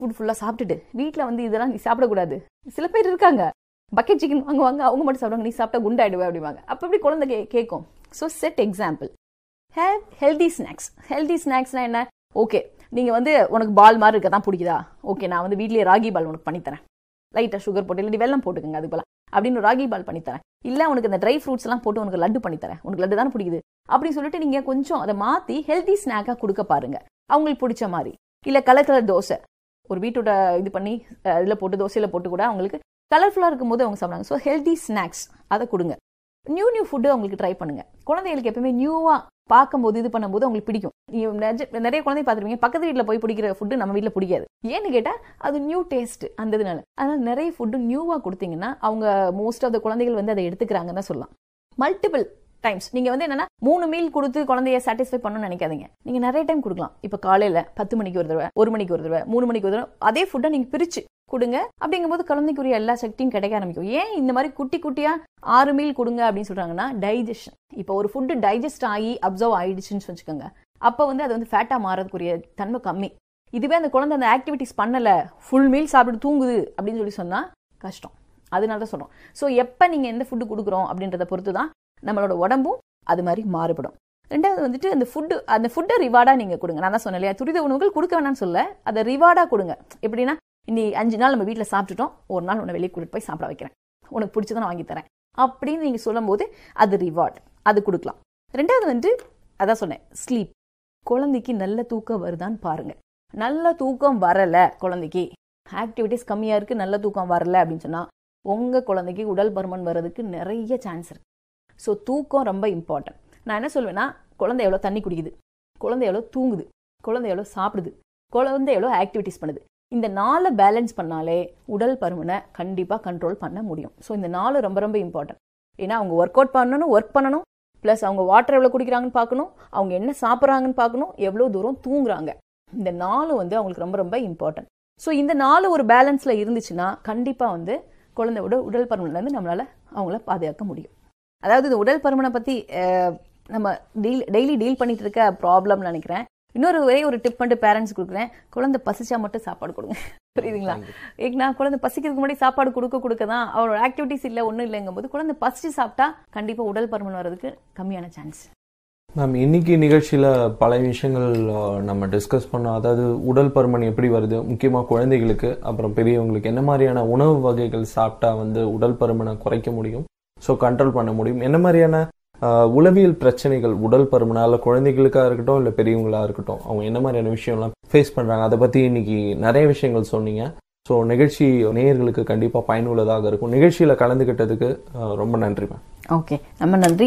food ஃபுல்லாக சாப்பிட்டுட்டு வீட்டில் வந்து இதெல்லாம் நீ சாப்பிடக்கூடாது சில பேர் இருக்காங்க பக்கெட் சிக்கன் வாங்குவாங்க அவங்க மட்டும் சாப்பிடுவாங்க நீ சாப்பிட்டா குண்டாயிடுவே அப்படிவாங்க அப்போ எப்படி குழந்தை கே கேட்கும் so set example have healthy snacks healthy ஸ்நாக்ஸ்னா என்ன ஓகே நீங்கள் வந்து உனக்கு பால் மாதிரி இருக்க தான் பிடிக்குதா ஓகே நான் வந்து வீட்லேயே ராகி பால் உனக்கு பண்ணித்தரேன் லைட்டாக சுகர் போட்டு இல்லாட்டி வெல்லம் போட்டுக்கோங்க அது போல அப்படின்னு ராகி பால் பண்ணித்தரேன் இல்லை உனக்கு இந்த ட்ரை ஃப்ரூட்ஸ் எல்லாம் போட்டு உனக்கு லட்டு பண்ணித்தரேன் உனக்கு லட்டு தானே பிடிக்குது அப்படின்னு சொல்லிட்டு நீங்கள் கொஞ்சம் அதை மாற்றி ஹெல்தி ஸ்நாக்காக கொடுக்க பாருங்க அவங்களுக்கு பிடிச்ச மாதிரி இல்லை கலர் கலர் தோசை ஒரு பீட்ரூட்டை இது பண்ணி இதில் போட்டு தோசையில் போட்டு கூட அவங்களுக்கு கலர்ஃபுல்லாக இருக்கும்போது அவங்க சாப்பிடுவாங்க ஸோ ஹெல்தி ஸ்நாக்ஸ் அதை கொடுங்க நியூ நியூ ஃபுட்டு அவங்களுக்கு ட்ரை பண்ணுங்க குழந்தைகளுக்கு எப்பவுமே நியூவாக பார்க்கும்போது இது பண்ணும்போது அவங்களுக்கு பிடிக்கும் நீங்க நிஜ- நிறைய குழந்தை பார்த்துருப்பீங்க பக்கத்து வீட்டில் போய் பிடிக்கிற ஃபுட்டு நம்ம வீட்டில் பிடிக்காது ஏன்னு கேட்டால் அது நியூ டேஸ்ட் அந்த இதனால அதனால நிறைய ஃபுட்டு நியூவாக கொடுத்தீங்கன்னா அவங்க மோஸ்ட் ஆஃப் த குழந்தைகள் வந்து அதை எடுத்துக்கிறாங்கன்னு தான் சொல்லலாம் மல்டிபிள் டைம்ஸ் நீங்க வந்து என்னன்னா மூணு மீல் கொடுத்து குழந்தைய சாட்டிஸ்ஃபை பண்ணணும்னு நினைக்காதீங்க நீங்க நிறைய டைம் கொடுக்கலாம் இப்ப காலையில பத்து மணிக்கு ஒரு தடவை ஒரு மணிக்கு ஒரு தடவை மூணு மணிக்கு ஒரு தடவை அதே ஃபுட்டை நீங்க பிரிச்சு கொடுங்க அப்படிங்கும்போது குழந்தைக்குரிய எல்லா சக்தியும் கிடைக்க ஆரம்பிக்கும் ஏன் இந்த மாதிரி குட்டி குட்டியா ஆறு மீல் கொடுங்க அப்படின்னு சொல்றாங்கன்னா டைஜஷன் இப்போ ஒரு ஃபுட்டு டைஜஸ்ட் ஆகி அப்சர்வ் ஆயிடுச்சுன்னு வச்சுக்கோங்க அப்போ வந்து அது வந்து ஃபேட்டா மாறதுக்குரிய தன்மை கம்மி இதுவே அந்த குழந்தை அந்த ஆக்டிவிட்டிஸ் பண்ணல ஃபுல் மீல் சாப்பிட்டு தூங்குது அப்படின்னு சொல்லி சொன்னா கஷ்டம் அதனால தான் சொல்றோம் ஸோ எப்போ நீங்க எந்த ஃபுட்டு கொடுக்குறோம் அப்படின்றத பொறுத்து தான் நம்மளோட உடம்பும் அது மாதிரி மாறுபடும் ரெண்டாவது வந்துட்டு அந்த ஃபுட்டு அந்த ஃபுட்டை ரிவார்டா நீங்க கொடுங்க நான் தான் சொன்னேன் இல்லையா துரித உணவுகள் கொடுக்க வேணாம்னு சொல்ல அதை ரிவார்டா கொடுங்க எப்படின்னா இன்னி அஞ்சு நாள் நம்ம வீட்டில் சாப்பிட்டுட்டோம் ஒரு நாள் உன்னை வெளியே கூட்டிட்டு போய் சாப்பிட வைக்கிறேன் உனக்கு பிடிச்சதை நான் வாங்கி தரேன் அப்படின்னு நீங்க சொல்லும்போது அது ரிவார்ட் அது கொடுக்கலாம் ரெண்டாவது வந்து அதான் சொன்னேன் ஸ்லீப் குழந்தைக்கு நல்ல தூக்கம் வருதான்னு பாருங்க நல்ல தூக்கம் வரல குழந்தைக்கு ஆக்டிவிட்டிஸ் கம்மியா இருக்கு நல்ல தூக்கம் வரல அப்படின்னு சொன்னா உங்க குழந்தைக்கு உடல் பருமன் வர்றதுக்கு நிறைய சான்ஸ் இருக்கு ஸோ தூக்கம் ரொம்ப இம்பார்ட்டன்ட் நான் என்ன சொல்வேன்னா குழந்தை எவ்வளோ தண்ணி குடிக்குது குழந்தை எவ்வளோ தூங்குது குழந்தை எவ்வளோ சாப்பிடுது குழந்தை எவ்வளோ ஆக்டிவிட்டிஸ் பண்ணுது இந்த நாலை பேலன்ஸ் பண்ணாலே உடல் பருமனை கண்டிப்பாக கண்ட்ரோல் பண்ண முடியும் ஸோ இந்த நாலு ரொம்ப ரொம்ப இம்பார்ட்டன்ட் ஏன்னா அவங்க ஒர்க் அவுட் பண்ணணும் ஒர்க் பண்ணணும் ப்ளஸ் அவங்க வாட்டர் எவ்வளோ குடிக்கிறாங்கன்னு பார்க்கணும் அவங்க என்ன சாப்பிட்றாங்கன்னு பார்க்கணும் எவ்வளோ தூரம் தூங்குறாங்க இந்த நாலு வந்து அவங்களுக்கு ரொம்ப ரொம்ப இம்பார்ட்டன்ட் ஸோ இந்த நாலு ஒரு பேலன்ஸில் இருந்துச்சுன்னா கண்டிப்பாக வந்து குழந்தையோட உடல் பருமன்லேருந்து நம்மளால் அவங்கள பாதுகாக்க முடியும் அதாவது இந்த உடல் பருமனை பற்றி நம்ம டீல் டெய்லி டீல் பண்ணிட்டு இருக்க ப்ராப்ளம்னு நினைக்கிறேன் இன்னொரு ஒரே ஒரு டிப் பண்ணிட்டு பேரண்ட்ஸ் கொடுக்குறேன் குழந்தை பசிச்சா மட்டும் சாப்பாடு கொடுங்க புரியுதுங்களா ஏன்னா குழந்தை பசிக்கிறதுக்கு முன்னாடி சாப்பாடு கொடுக்க கொடுக்க தான் அவரோட ஆக்டிவிட்டிஸ் இல்லை ஒன்றும் இல்லைங்கும் போது குழந்தை பசிச்சு சாப்பிட்டா கண்டிப்பாக உடல் பருமன் வர்றதுக்கு கம்மியான சான்ஸ் மேம் இன்னைக்கு நிகழ்ச்சியில பல விஷயங்கள் அஹ், நம்ம டிஸ்கஸ் பண்ணோம் அதாவது உடல் பருமன் எப்படி வருது முக்கியமா குழந்தைகளுக்கு அப்புறம் பெரியவங்களுக்கு என்ன மாதிரியான உணவு வகைகள் சாப்பிட்டா வந்து உடல் பருமனை குறைக்க முடியும் ஸோ கண்ட்ரோல் பண்ண முடியும் என்ன மாதிரியான அஹ், உளவியல் பிரச்சனைகள் உடல் பருமனால குழந்தைகளுக்கா இருக்கட்டும் இல்லை பெரியவங்களா இருக்கட்டும் அவங்க என்ன மாதிரியான விஷயம்லாம் ஃபேஸ் பண்றாங்க அதை பத்தி இன்னைக்கு நிறைய விஷயங்கள் சொன்னீங்க ஸோ நிகழ்ச்சி நேயர்களுக்கு கண்டிப்பாக பயனுள்ளதாக இருக்கும் நிகழ்ச்சியில கலந்துக்கிட்டதுக்கு அஹ், ரொம்ப நன்றி மேம் ஓகே ரொம்ப நன்றி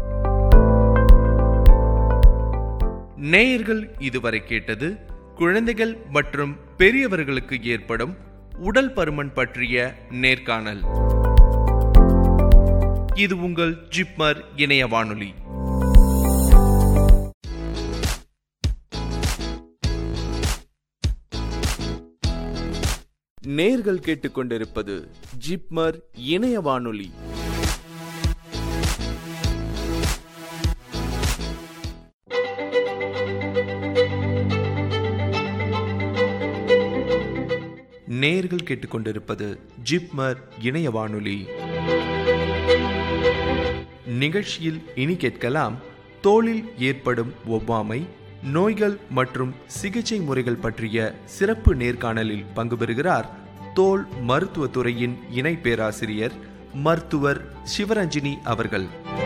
நேயர்கள் இதுவரை கேட்டது குழந்தைகள் மற்றும் பெரியவர்களுக்கு ஏற்படும் உடல் பருமன் பற்றிய நேர்காணல் இது உங்கள் ஜிப்மர் இணைய வானொலி நேர்கள் கேட்டுக்கொண்டிருப்பது ஜிப்மர் இணைய வானொலி நேர்கள் கேட்டுக்கொண்டிருப்பது ஜிப்மர் இணைய வானொலி நிகழ்ச்சியில் இனி கேட்கலாம் தோலில் ஏற்படும் ஒவ்வாமை நோய்கள் மற்றும் சிகிச்சை முறைகள் பற்றிய சிறப்பு நேர்காணலில் பங்கு பெறுகிறார் தோல் மருத்துவத்துறையின் இணை பேராசிரியர் மருத்துவர் சிவரஞ்சினி அவர்கள்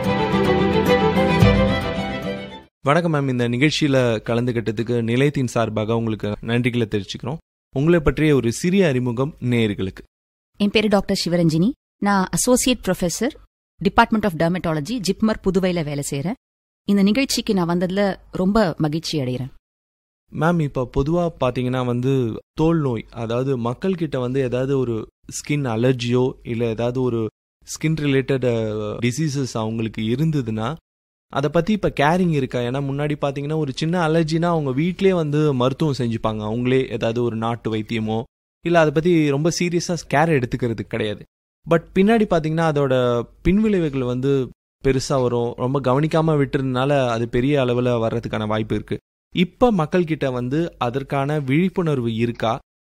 வணக்கம் மேம் இந்த நிகழ்ச்சியில கலந்துகிட்டதுக்கு நிலையத்தின் சார்பாக உங்களுக்கு நன்றிகளை தெரிவிச்சுக்கிறோம் உங்களை பற்றிய ஒரு சிறிய அறிமுகம் நேயர்களுக்கு என் பேரு டாக்டர் சிவரஞ்சினி நான் associate professor department of dermatology JIPMER புதுவையில வேலை செய்றேன் இந்த நிகழ்ச்சிக்கு நான் வந்ததுல ரொம்ப மகிழ்ச்சி அடைகிறேன் மேம் இப்போ பொதுவாக பார்த்தீங்கன்னா வந்து தோல் நோய் அதாவது மக்கள்கிட்ட வந்து ஏதாவது ஒரு ஸ்கின் அலர்ஜியோ இல்லை ஏதாவது ஒரு ஸ்கின் ரிலேட்டட் டிசீசஸ் அவங்களுக்கு இருந்ததுன்னா அதை பற்றி இப்போ கேரிங் இருக்கா ஏன்னா முன்னாடி பார்த்தீங்கன்னா ஒரு சின்ன அலர்ஜினா அவங்க வீட்டிலே வந்து மருத்துவம் செஞ்சுப்பாங்க அவங்களே ஏதாவது ஒரு நாட்டு வைத்தியமோ இல்லை அதை பற்றி ரொம்ப சீரியஸாக கேர் எடுத்துக்கிறது கிடையாது பட் பின்னாடி பார்த்தீங்கன்னா அதோட பின்விளைவுகள் வந்து பெருசாக வரும் ரொம்ப கவனிக்காமல் விட்டுறதுனால அது பெரிய அளவில் வர்றதுக்கான வாய்ப்பு இருக்குது இப்போ மக்கள்கிட்ட வந்து அதற்கான விழிப்புணர்வு இருக்கா